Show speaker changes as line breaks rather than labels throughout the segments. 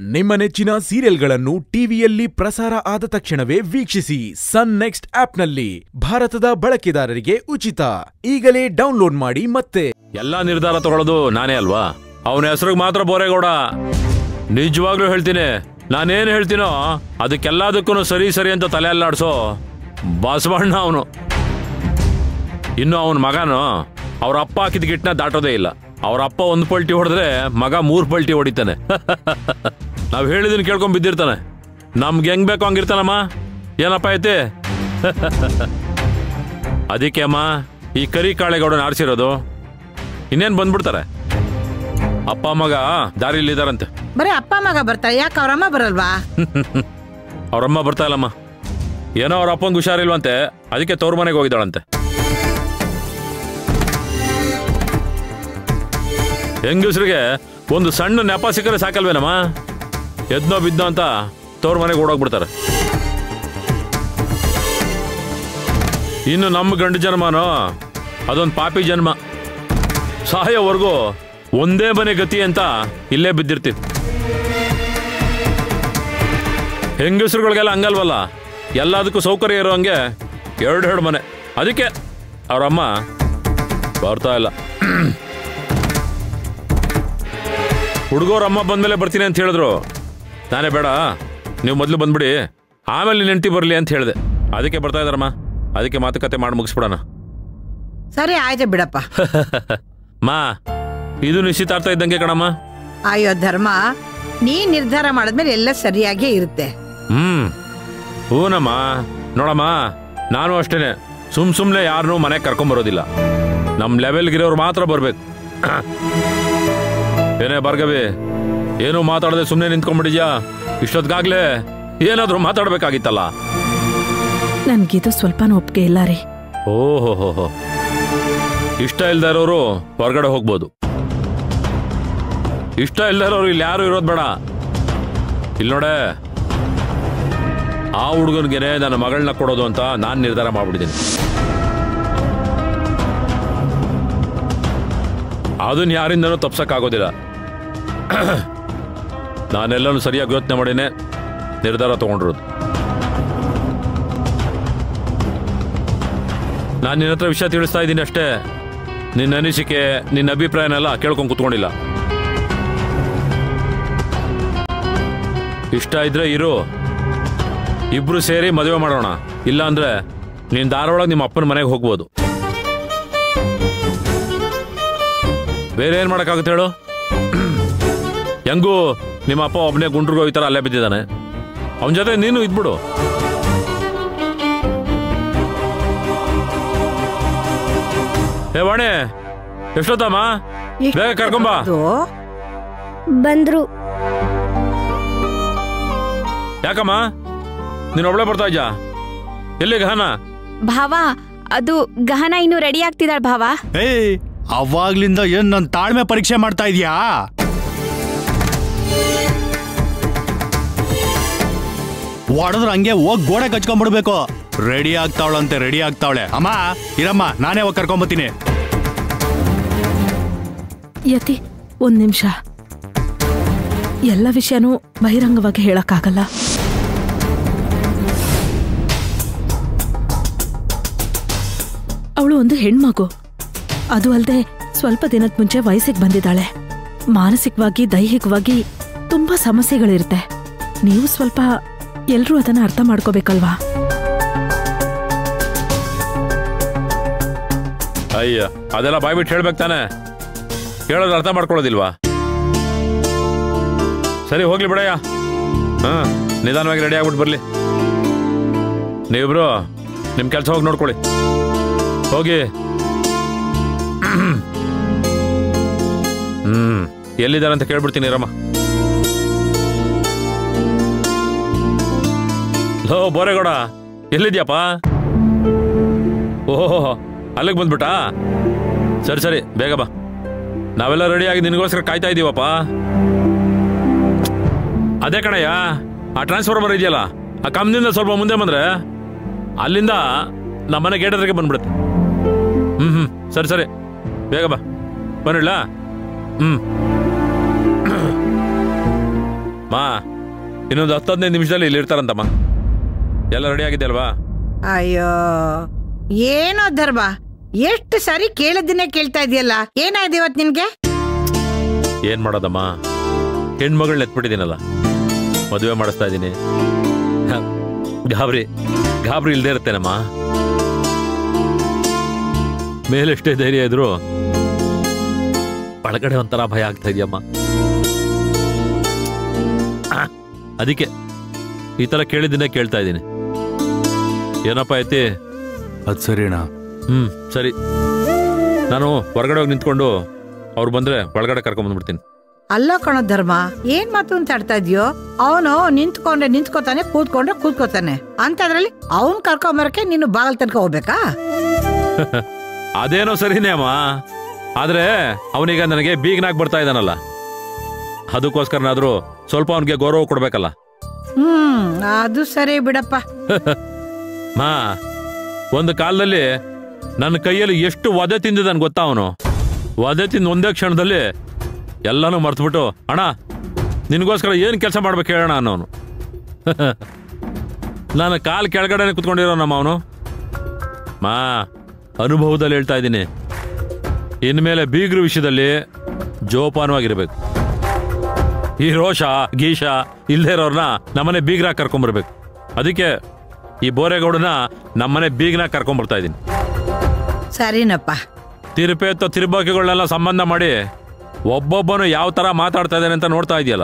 ನಿಮ್ಮ ನೆಚ್ಚಿನ ಸೀರಿಯಲ್ಗಳನ್ನು ಟಿವಿಯಲ್ಲಿ ಪ್ರಸಾರ ಆದ ತಕ್ಷಣವೇ ವೀಕ್ಷಿಸಿ ಸನ್ ನೆಕ್ಸ್ಟ್ ಆಪ್ನಲ್ಲಿ ಭಾರತದ ಬಳಕೆದಾರರಿಗೆ ಉಚಿತ ಈಗಲೇ ಡೌನ್ಲೋಡ್ ಮಾಡಿ ಮತ್ತೆ
ಎಲ್ಲ ನಿರ್ಧಾರ ತಗೊಳ್ಳೋದು ನಾನೇ ಅಲ್ವಾ ಅವನ ಹೆಸರಿಗೆ ಮಾತ್ರ ಬೋರೇಗೌಡ ನಿಜವಾಗ್ಲೂ ಹೇಳ್ತೀನಿ ನಾನೇನು ಹೇಳ್ತೀನೋ ಅದಕ್ಕೆಲ್ಲದಕ್ಕೂ ಸರಿ ಸರಿ ಅಂತ ತಲೆ ಅಲ್ಲಾಡ್ಸೋ ಬಸವಣ್ಣ ಅವನು ಇನ್ನು ಅವನ ಮಗನು ಅವ್ರ ಅಪ್ಪ ಹಾಕಿದ ಗಿಟ್ನ ದಾಟೋದೇ ಇಲ್ಲ ಅವ್ರ ಅಪ್ಪ ಒಂದು ಪಲ್ಟಿ ಹೊಡೆದ್ರೆ ಮಗ ಮೂರು ಪಲ್ಟಿ ಹೊಡಿತಾನೆ ನಾವು ಹೇಳಿದನ್ ಕೇಳ್ಕೊಂಡ್ ಬಿದ್ದಿರ್ತಾನೆ ನಮ್ಗೆ ಹೆಂಗ್ ಬೇಕು ಹಂಗಿರ್ತಾನಮ್ಮ ಏನಪ್ಪ ಐತಿ ಅದಕ್ಕೆ ಅಮ್ಮ ಈ ಕರಿ ಕಾಳೆಗೌಡನ ಆರಿಸಿರೋದು ಇನ್ನೇನ್ ಬಂದ್ಬಿಡ್ತಾರೆ ಅಪ್ಪ ಮಗ ದಾರಿಲಿದ್ದಾರಂತೆ
ಬರೀ ಅಪ್ಪ ಮಗ ಬರ್ತಾರೆ ಯಾಕೆ ಅವ್ರಮ್ಮ ಬರಲ್ವಾ
ಅವ್ರಮ್ಮ ಬರ್ತಾ ಇಲ್ಲಮ್ಮ ಏನೋ ಅವ್ರ ಅಪ್ಪಂಗೆ ಹುಷಾರಿಲ್ವಂತೆ ಅದಕ್ಕೆ ತವ್ರ ಮನೆಗೆ ಹೋಗಿದ್ದಾಳಂತೆ ಹೆಂಗಸ್ರಿಗೆ ಒಂದು ಸಣ್ಣ ನೆಪ ಸಿಕ್ಕರೆ ಸಾಕಲ್ವೇನಮ್ಮ ಎದ್ನೋ ಬಿದ್ನೋ ಅಂತ ತವ್ರ ಮನೆಗೆ ಓಡೋಗ್ಬಿಡ್ತಾರೆ ಇನ್ನು ನಮ್ಮ ಗಂಡು ಜನ್ಮನೋ ಅದೊಂದು ಪಾಪಿ ಜನ್ಮ ಸಾಯೋವರೆಗೂ ಒಂದೇ ಮನೆ ಗತಿ ಅಂತ ಇಲ್ಲೇ ಬಿದ್ದಿರ್ತೀವಿ ಹೆಂಗಸರುಗಳಿಗೆಲ್ಲ ಹಂಗಲ್ವಲ್ಲ ಎಲ್ಲದಕ್ಕೂ ಸೌಕರ್ಯ ಇರೋ ಹಂಗೆ ಎರಡು ಎರಡು ಮನೆ ಅದಕ್ಕೆ ಅವರಮ್ಮ ಬರ್ತಾ ಇಲ್ಲ ಹುಡುಗವ್ರ ಅಮ್ಮ ಬಂದ್ಮೇಲೆ ಬರ್ತೀನಿ ಅಂತ ಹೇಳಿದ್ರು ನಾನೇ ಬೇಡ ನೀವು ಮೊದಲು ಬಂದ್ಬಿಡಿ ಆಮೇಲೆ ನಿನ್ನ ಹೆಂಡತಿ ಬರಲಿ ಅಂತ ಹೇಳಿದೆ ಅದಕ್ಕೆ ಬರ್ತಾ ಇದಾರಮ್ಮ ಅದಕ್ಕೆ ಮಾತುಕತೆ ಮಾಡಿ ಮುಗಿಸ್ಬಿಡೋಣ
ಸರಿ ಆಯ್ತು ಬಿಡಪ್ಪ
ಮಾ ಇದು ನಿಶ್ಚಿತಾರ್ಥ ಇದ್ದಂಗೆ ಕಣಮ್ಮ
ಅಯ್ಯೋ ಧರ್ಮ ನೀ ನಿರ್ಧಾರ ಮಾಡಿದ್ಮೇಲೆ ಎಲ್ಲ ಸರಿಯಾಗೇ ಇರುತ್ತೆ
ಹ್ಮ್ ಹೂನಮ್ಮ ನೋಡಮ್ಮ ನಾನು ಅಷ್ಟೇನೆ ಸುಮ್ ಸುಮ್ನೆ ಯಾರನ್ನೂ ಮನೆಗೆ ಕರ್ಕೊಂಬರೋದಿಲ್ಲ ನಮ್ಮ ಲೆವೆಲ್ಗಿರೋರು ಮಾತ್ರ ಬರ್ಬೇಕು ಏನೇ ಭಾರ್ಗವಿ ಏನು ಮಾತಾಡದೆ ಸುಮ್ಮನೆ ನಿಂತ್ಕೊಂಡ್ಬಿಟ್ಟಿದ್ಯಾ ಇಷ್ಟೊತ್ತಿಗಾಗ್ಲೇ ಏನಾದರೂ ಮಾತಾಡ್ಬೇಕಾಗಿತ್ತಲ್ಲ
ನನ್ಗಿದು ಸ್ವಲ್ಪನೂ ಒಪ್ಪಿಗೆ ಇಲ್ಲ ರೀ
ಓಹೋ ಹೋ ಹೋ ಇಷ್ಟ ಇಲ್ದೇ ಇರೋರು ಹೊರಗಡೆ ಹೋಗ್ಬೋದು ಇಷ್ಟ ಇಲ್ದೇ ಇರೋರು ಇಲ್ಲಿ ಯಾರು ಇರೋದು ಬೇಡ ಇಲ್ಲಿ ನೋಡೆ ಆ ಹುಡುಗನಿಗೆನೆ ನನ್ನ ಮಗಳನ್ನ ಕೊಡೋದು ಅಂತ ನಾನು ನಿರ್ಧಾರ ಮಾಡ್ಬಿಟ್ಟಿದ್ದೀನಿ ಅದನ್ನ ಯಾರಿಂದನೂ ತಪ್ಸಕ್ಕಾಗೋದಿಲ್ಲ ನಾನೆಲ್ಲನೂ ಸರಿಯಾಗಿ ಯೋಚನೆ ಮಾಡಿನೇ ನಿರ್ಧಾರ ತಗೊಂಡಿರೋದು ನಾನು ನಿನ್ನ ಹತ್ರ ವಿಷಯ ತಿಳಿಸ್ತಾ ಇದ್ದೀನಿ ಅಷ್ಟೇ ನಿನ್ನ ಅನಿಸಿಕೆ ನಿನ್ನ ಅಭಿಪ್ರಾಯನೆಲ್ಲ ಕೇಳ್ಕೊಂಡು ಕುತ್ಕೊಂಡಿಲ್ಲ ಇಷ್ಟ ಇದ್ರೆ ಇರು ಇಬ್ರು ಸೇರಿ ಮದುವೆ ಮಾಡೋಣ ಇಲ್ಲ ಅಂದ್ರೆ ನೀನ್ ಧಾರವಾಡಕ್ಕೆ ನಿಮ್ಮ ಅಪ್ಪನ ಮನೆಗೆ ಹೋಗ್ಬೋದು ಬೇರೆ ಏನ್ ಮಾಡಕ್ಕಾಗುತ್ತೆ ಹೇಳು ಹೆಂಗೂ ನಿಮ್ಮ ಅಪ್ಪ ಒಬ್ಬನೇ ಗುಂಡ್ರಿಗೂ ಈ ಥರ ಅಲ್ಲೇ ಬಿದ್ದಿದ್ದಾನೆ ಅವನ ಜೊತೆ ನೀನು ಇದ್ಬಿಡು ಏ ವಾಣಿ ಎಷ್ಟೊತ್ತಮ್ಮ ಬೇಗ ಕರ್ಕೊಂಬ
ಅದು
ಬಂದ್ರು
ಯಾಕಮ್ಮ ನೀನು ಒಬ್ಳೆ ಬರ್ತಾ ಇದ್ಯಾ ಎಲ್ಲಿ ಗಹನ
ಭಾವ ಅದು ಗಹನ ಇನ್ನು ರೆಡಿ ಆಗ್ತಿದಾಳ ಭಾವ
ಏಯ್ ಅವಾಗ್ಲಿಂದ ಏನ್ ನನ್ ತಾಳ್ಮೆ ಪರೀಕ್ಷೆ ಮಾಡ್ತಾ ಇದೀಯಾ ಹೊಡೆದ್ರ ಹಂಗೆ ಹೋಗ್ ಗೋಡೆ ಕಚ್ಕೊಂಡ್ಬಿಡ್ಬೇಕು ರೆಡಿ ಆಗ್ತಾವಳಂತೆ ರೆಡಿ ಆಗ್ತಾವಳೆ ಅಮ್ಮ ಇರಮ್ಮ ನಾನೇ ಹೋಗಿ ಕರ್ಕೊಂಬತ್ತೀನಿ
ಯತಿ ಒಂದ್ ನಿಮಿಷ ಎಲ್ಲ ವಿಷಯನೂ ಬಹಿರಂಗವಾಗಿ ಹೇಳಕ್ಕಾಗಲ್ಲ ಅವಳು ಒಂದು ಹೆಣ್ಮಗು ಅದು ಅಲ್ಲದೆ ಸ್ವಲ್ಪ ದಿನದ ಮುಂಚೆ ವಯಸ್ಸಿಗೆ ಬಂದಿದ್ದಾಳೆ ಮಾನಸಿಕವಾಗಿ ದೈಹಿಕವಾಗಿ ತುಂಬಾ ಸಮಸ್ಯೆಗಳಿರುತ್ತೆ ನೀವು ಸ್ವಲ್ಪ ಎಲ್ರೂ ಅದನ್ನ ಅರ್ಥ ಮಾಡ್ಕೋಬೇಕಲ್ವಾ
ಅಯ್ಯ ಅದೆಲ್ಲ ಬಾಯ್ಬಿಟ್ಟು ಹೇಳ್ಬೇಕು ತಾನೆ ಹೇಳೋದು ಅರ್ಥ ಮಾಡ್ಕೊಳ್ಳೋದಿಲ್ವಾ ಸರಿ ಹೋಗ್ಲಿ ಬಿಡಯ್ಯ ಹಾ ನಿಧಾನವಾಗಿ ರೆಡಿ ಆಗ್ಬಿಟ್ಟು ಬರ್ಲಿ ನೀವಿಬ್ರು ನಿಮ್ ಕೆಲಸ ಹೋಗಿ ನೋಡ್ಕೊಳ್ಳಿ ಹೋಗಿ ಹ್ಮ್ ಎಲ್ಲಿದ್ದಾರೆ ಅಂತ ಕೇಳ್ಬಿಡ್ತೀನಿ ರಮ್ಮ ಲೋ ಬೋರೇಗೌಡ ಎಲ್ಲಿದ್ಯಪ್ಪ ಓಹೋ ಅಲ್ಲಿಗೆ ಬಂದ್ಬಿಟ್ಟಾ ಸರಿ ಸರಿ ಬೇಗ ಬಾ ನಾವೆಲ್ಲ ರೆಡಿ ಆಗಿ ನಿನಗೋಸ್ಕರ ಕಾಯ್ತಾ ಇದೀವಪ್ಪ ಅದೇ ಕಣಯ್ಯ ಆ ಟ್ರಾನ್ಸ್ಫಾರ್ಮರ್ ಇದೆಯಲ್ಲ ಆ ಕಂಪ್ನಿಯಿಂದ ಸ್ವಲ್ಪ ಮುಂದೆ ಬಂದ್ರೆ ಅಲ್ಲಿಂದ ನಮ್ಮನೆ ಗೇಟ್ ಹತ್ರಕ್ಕೆ ಬಂದ್ಬಿಡುತ್ತೆ ಹ್ಮ್ ಹ್ಮ್ ಸರಿ ಸರಿ ಬೇಗ ಬಾ ಬನ್ನಿಡ್ಲಾ ಹ್ಮ್ ಮಾ ಇನ್ನೊಂದು ಹತ್ತು ಹದಿನೈದು ನಿಮಿಷದಲ್ಲಿ ಇಲ್ಲಿ ಇರ್ತಾರಂತಮ್ಮ ಎಲ್ಲ ರೆಡಿ ಆಗಿದೆ ಅಲ್ವಾ
ಅಯ್ಯೋ ಏನೋ ಧರ್ಮ ಎಷ್ಟು ಸಾರಿ ಕೇಳದನ್ನೇ ಕೇಳ್ತಾ ಇದೆಯಲ್ಲ ಏನಾಯ್ತು ಇವತ್ ನಿನ್ಗೆ
ಏನ್ ಮಾಡೋದಮ್ಮ ಹೆಣ್ಮಗಳನ್ನ ಎತ್ಬಿಟ್ಟಿದ್ದೀನಲ್ಲ ಮದುವೆ ಮಾಡಿಸ್ತಾ ಇದ್ದೀನಿ ಹ, ಗಾಬರಿ ಗಾಬರಿ ಇಲ್ದೇ ಇರ್ತೇನಮ್ಮ ಮೇಲೆಷ್ಟೇ ಧೈರ್ಯ ಇದ್ರು ಒಳಗಡೆ ಒಂಥರ ಭಯ ಆಗ್ತಾ ಇದೆಯಮ್ಮ ಆ, ಅದಕ್ಕೆ ಈ ತರ ಕೇಳಿದ್ದನ್ನೇ ಕೇಳ್ತಾ ಇದ್ದೀನಿ ಏನಪ್ಪ ಐತಿ
ಅದ್ ಸರಿ ಅಣ್ಣ
ಹ್ಮ್ ಸರಿ ನಾನು ಹೊರಗಡೆ ಹೋಗಿ ನಿಂತ್ಕೊಂಡು ಅವ್ರು ಬಂದ್ರೆ ಒಳಗಡೆ ಕರ್ಕೊಂಡ್ ಬಂದ್ಬಿಡ್ತೀನಿ
ಅಲ್ಲ ಕಣೋ ಧರ್ಮ ಏನ್ ಮಾತು ಅಂತ ಆಡ್ತಾ ಇದೆಯೋ ಅವನು ನಿಂತ್ಕೊಂಡ್ರೆ ನಿಂತ್ಕೋತಾನೆ ಕೂತ್ಕೊಂಡ್ರೆ ಕೂತ್ಕೋತಾನೆ ಅಂತದ್ರಲ್ಲಿ ಅವನ್ ಕರ್ಕೊಂಬರಕ್ಕೆ ನೀನು ಬಾಗಲ್ ತನಕ ಹೋಗ್ಬೇಕಾ
ಅದೇನೋ ಸರಿನೇ ಅಮ್ಮ ಆದ್ರೆ ಅವನೀಗ ನನಗೆ ಬೀಗನಾಗ್ ಬರ್ತಾ ಇದ್ದಾನಲ್ಲ ಅದಕ್ಕೋಸ್ಕರನಾದ್ರೂ ಸ್ವಲ್ಪ ಅವನಿಗೆ ಗೌರವ ಕೊಡ್ಬೇಕಲ್ಲ
ಹ್ಮ್ ಅದು ಸರಿ ಬಿಡಪ್ಪ
ಮಾ ಒಂದು ಕಾಲದಲ್ಲಿ ನನ್ನ ಕೈಯಲ್ಲಿ ಎಷ್ಟು ವಧೆ ತಿಂದಿದ್ದಾನೆ ಗೊತ್ತಾ ಅವನು ವಧೆ ತಿಂದ ಒಂದೇ ಕ್ಷಣದಲ್ಲಿ ಎಲ್ಲಾನು ಮರ್ತ್ಬಿಟ್ಟು ಅಣ್ಣ ನಿನಗೋಸ್ಕರ ಏನು ಕೆಲಸ ಮಾಡ್ಬೇಕು ಹೇಳೋಣ ಅನ್ನೋನು ನಾನು ಕಾಲ್ ಕೆಳಗಡೆನೆ ಕುತ್ಕೊಂಡಿರೋ ನಮ್ಮ ಅವನು ಮಾ ಅನುಭವದಲ್ಲಿ ಹೇಳ್ತಾ ಇದ್ದೀನಿ ಇನ್ಮೇಲೆ ಬೀಗ್ರ ವಿಷಯದಲ್ಲಿ ಜೋಪಾನವಾಗಿರ್ಬೇಕು ಈ ರೋಷ ಗೀಶ ಇಲ್ಲದೇ ಇರೋರ್ನ ನಮ್ಮನೆ ಬೀಗ್ರಾಗ ಕರ್ಕೊಂಬರ್ಬೇಕು ಅದಕ್ಕೆ ಈ ಬೋರೇಗೌಡನ ನಮ್ಮನೆ ಬೀಗ್ನಾಗ ಕರ್ಕೊಂಬರ್ತಾ ಇದ್ದೀನಿ
ಸರಿನಪ್ಪ
ತಿರುಪೆ ಅಥವಾ ತಿರುಬಾಕಿಗಳನ್ನೆಲ್ಲ ಸಂಬಂಧ ಮಾಡಿ ಒಬ್ಬೊಬ್ಬನು ಯಾವ ತರ ಮಾತಾಡ್ತಾ ಇದ್ದಾನೆ ಅಂತ ನೋಡ್ತಾ ಇದೆಯಲ್ಲ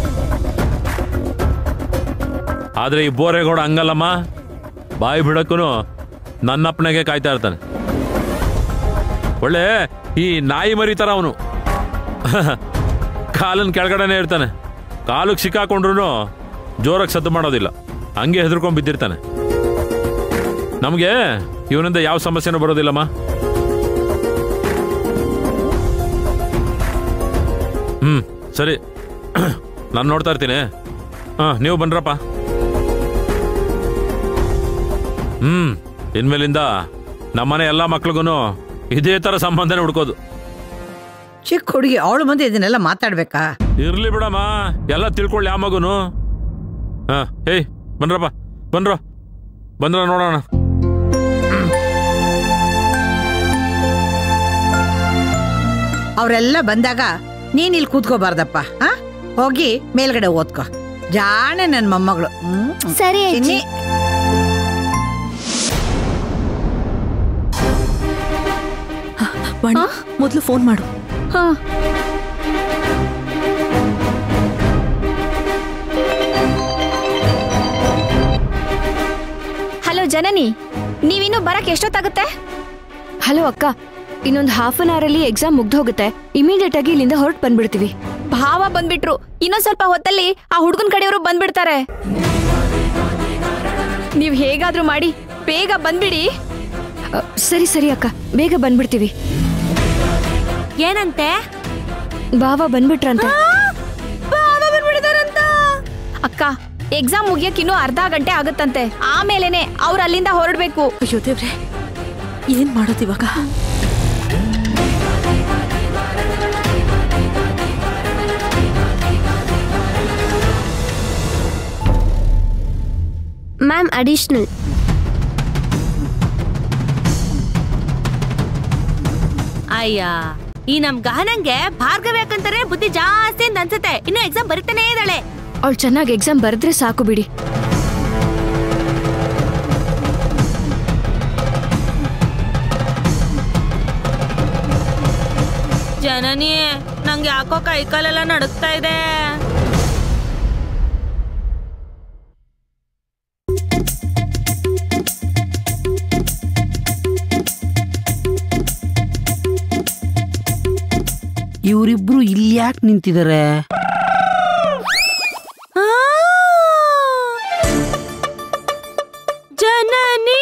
ಆದ್ರೆ ಈ ಬೋರೇಗೌಡ ಹಂಗಲ್ಲಮ್ಮ ಬಾಯಿ ಬಿಡಕ್ಕೂ ನನ್ನಪ್ಪನೆಗೆ ಕಾಯ್ತಾ ಇರ್ತಾನೆ ಒಳ್ಳೆ ಈ ನಾಯಿ ಮರಿ ತರ ಅವನು ಕಾಲನ್ ಕೆಳಗಡೆನೆ ಇರ್ತಾನೆ ಕಾಲಿಗೆ ಸಿಕ್ಕಾಕೊಂಡ್ರು ಜೋರಾಗಿ ಸದ್ದು ಮಾಡೋದಿಲ್ಲ ಹಂಗೆ ಹೆದರ್ಕೊಂಡ್ ಬಿದ್ದಿರ್ತಾನೆ ನಮಗೆ ಇವನಿಂದ ಯಾವ ಸಮಸ್ಯೆನೂ ಬರೋದಿಲ್ಲಮ್ಮ ಹ್ಮ್ ಸರಿ ನಾನು ನೋಡ್ತಾ ಇರ್ತೀನಿ ಹಾ ನೀವು ಬನ್ರಪ್ಪ ಹ್ಮ್ ಇನ್ಮೇಲಿಂದ ನಮ್ಮನೆ ಎಲ್ಲ ಮಕ್ಳಿಗೂ ಇದೇ ತರ ಸಂಬಂಧನೇ ಹುಡ್ಕೋದು
ಚಿಕ್ಕ ಹುಡುಗಿ ಅವಳು ಮುಂದೆ ಇದನ್ನೆಲ್ಲ ಮಾತಾಡ್ಬೇಕಾ
ಇರ್ಲಿ ಬಿಡಮ್ಮ ಎಲ್ಲ ತಿಳ್ಕೊಳ್ಳಿ ಆ ಮಗುನು ಹಾ ಏಯ್ ಬನ್ರಪ್ಪ ಬನ್ರೋ ಬಂದ್ರ ನೋಡೋಣ
ಅವರೆಲ್ಲ ಬಂದಾಗ ನೀನ್ ಇಲ್ಲಿ ಕೂತ್ಕೋಬಾರ್ದಪ್ಪ ಹಾ ಹೋಗಿ ಮೇಲ್ಗಡೆ ಓದ್ಕೋ ಜಾಣೆ ನನ್ ಮೊಮ್ಮಗಳು ಹ್ಮ್
ಸರಿ ಅಜ್ಜಿ.
ಚಿನ್ನಿ
ವಾಣಿ ಮೊದಲು ಫೋನ್ ಮಾಡು
ಹಾ ಹಲೋ ಜನನಿ ನೀವಿನ್ನೂ ಬರಕ್ ಎಷ್ಟೊತ್ತಾಗುತ್ತೆ ಹಲೋ ಅಕ್ಕ ಇನ್ನೊಂದು ಹಾಫ್ ಅನ್ ಅವರ್ ಅಲ್ಲಿ ಎಕ್ಸಾಮ್ ಮುಗ್ದು ಹೋಗುತ್ತೆ ಇಮಿಡಿಯೇಟ್ ಆಗಿ ಇಲ್ಲಿಂದ ಹೊರಟು ಬಂದ್ಬಿಡ್ತೀವಿ ಭಾವ ಬಂದ್ಬಿಟ್ರು ಇನ್ನೊಂದ್ ಸ್ವಲ್ಪ ಹೊತ್ತಲ್ಲಿ ಆ ಹುಡುಗನ್ ಕಡೆಯವರು ಬಂದ್ಬಿಡ್ತಾರೆ ನೀವ್ ಹೇಗಾದ್ರೂ ಮಾಡಿ ಬೇಗ ಬಂದ್ಬಿಡಿ ಅ, ಸರಿ ಸರಿ ಅಕ್ಕ ಬೇಗ ಬಂದ್ಬಿಡ್ತೀವಿ
ಏನಂತೆ
ಬಾವ ಬಂದ್ಬಿಟ್ರಂತೆ ಅಕ್ಕ ಎಕ್ಸಾಮ್ ಮುಗಿಯಕ್ ಇನ್ನೂ ಅರ್ಧ ಗಂಟೆ ಆಗುತ್ತಂತೆ ಆಮೇಲೆನೆ ಅವ್ರು ಅಲ್ಲಿಂದ ಹೊರಡ್ಬೇಕು
ಅಯ್ಯೋ ದೇವ್ರೆ ಏನ್ ಮಾಡೋದು ಇವಾಗ
ಮ್ಯಾಮ್ ಅಡಿಷನಲ್
ಅಯ್ಯ ಈ ನಮ್ ಗಹನಂಗೆ ಭಾರ್ಗವ ಯಾಕಂತಾರೆ ಬುದ್ಧಿ ಜಾಸ್ತಿ ಅಂತ ಅನ್ಸುತ್ತೆ ಇನ್ನು ಎಕ್ಸಾಮ್ ಬರಿತಾನೇ ಇದ್ದಾಳೆ
ಅವಳು ಚೆನ್ನಾಗಿ ಎಕ್ಸಾಮ್ ಬರೆದ್ರೆ ಸಾಕು ಬಿಡಿ
ಜನನಿ ನಂಗೆ ಯಾಕೋ ಕೈ ಕಾಲೆಲ್ಲ ನಡುಕ್ತಾ ಇದೆ
ಇವರಿಬ್ರು ಇಲ್ಲಿ ಯಾಕೆ ನಿಂತಿದ್ದಾರೆ
ಆ! ಜನನಿ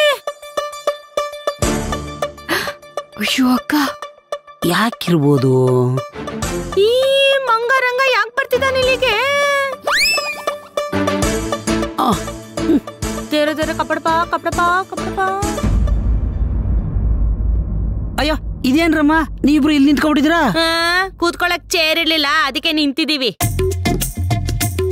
ಅಯ್ಯೋ ಅಕ್ಕ
ಯಾಕಿರ್ಬೋದು
ಈ ಮಂಗರಂಗ ಯಾಕೆ ಬರ್ತಿದ್ದಾನೆ ಇಲ್ಲಿಗೆ
ಆ,
ತೇರ ತೇರ ಕಪಡಪ ಕಪಡಪ ಕಪಡಪ
ಅಯ್ಯೋ ಇದೇನ್ರಮ್ಮ ನೀವಿಬ್ರು ಇಲ್ಲಿ ನಿಂತ್ಕೊಂಡ್ಬಿಟ್ಟಿದ್ದೀರಾ
ಆ, ಕೂತ್ಕೊಳಕ್ ಚೇರ್ ಇರ್ಲಿಲ್ಲ ಅದಕ್ಕೆ ನಿಂತಿದೀವಿ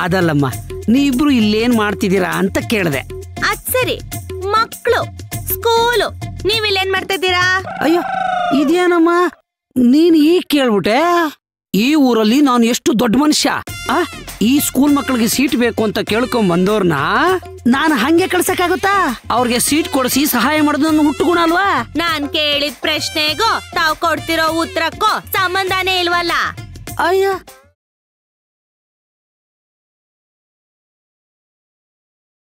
ಅದಲ್ಲಮ್ಮ ನೀವಿಬ್ರು ಇಲ್ಲೇನ್ ಮಾಡ್ತಿದ್ದೀರಾ ಅಂತ ಕೇಳ್ದೆ
ಅದ್ ಸರಿ ಮಕ್ಳು ಸ್ಕೂಲು ನೀವ್ ಇಲ್ಲೇನ್ ಮಾಡ್ತಾ ಇದ್ದೀರಾ
ಅಯ್ಯೋ ಇದೇನಮ್ಮ ನೀನ್ ಈಗ ಕೇಳ್ಬಿಟ್ಟೆ ಈ ಊರಲ್ಲಿ ನಾನು ಎಷ್ಟು ದೊಡ್ಡ ಮನುಷ್ಯ ಆ ಈ ಸ್ಕೂಲ್ ಮಕ್ಕಳಿಗೆ ಸೀಟ್ ಬೇಕು ಅಂತ ಕೇಳ್ಕೊಂಡ್ ಬಂದವ್ರನ್ನ ನಾನು ಹಂಗೆ ಕಳ್ಸಕ್ಕಾಗುತ್ತಾ ಅವ್ರಿಗೆ ಸೀಟ್ ಕೊಡಿಸಿ ಸಹಾಯ ಮಾಡೋದು ನನ್ನ ಹುಟ್ಟು ಗುಣ ಅಲ್ವಾ
ನಾನ್ ಕೇಳಿದ ಪ್ರಶ್ನೆಗೂ ತಾವ್ ಕೊಡ್ತಿರೋ ಉತ್ತರಕ್ಕೂ ಸಂಬಂಧನೇ ಇಲ್ವಲ್ಲ
ಅಯ್ಯ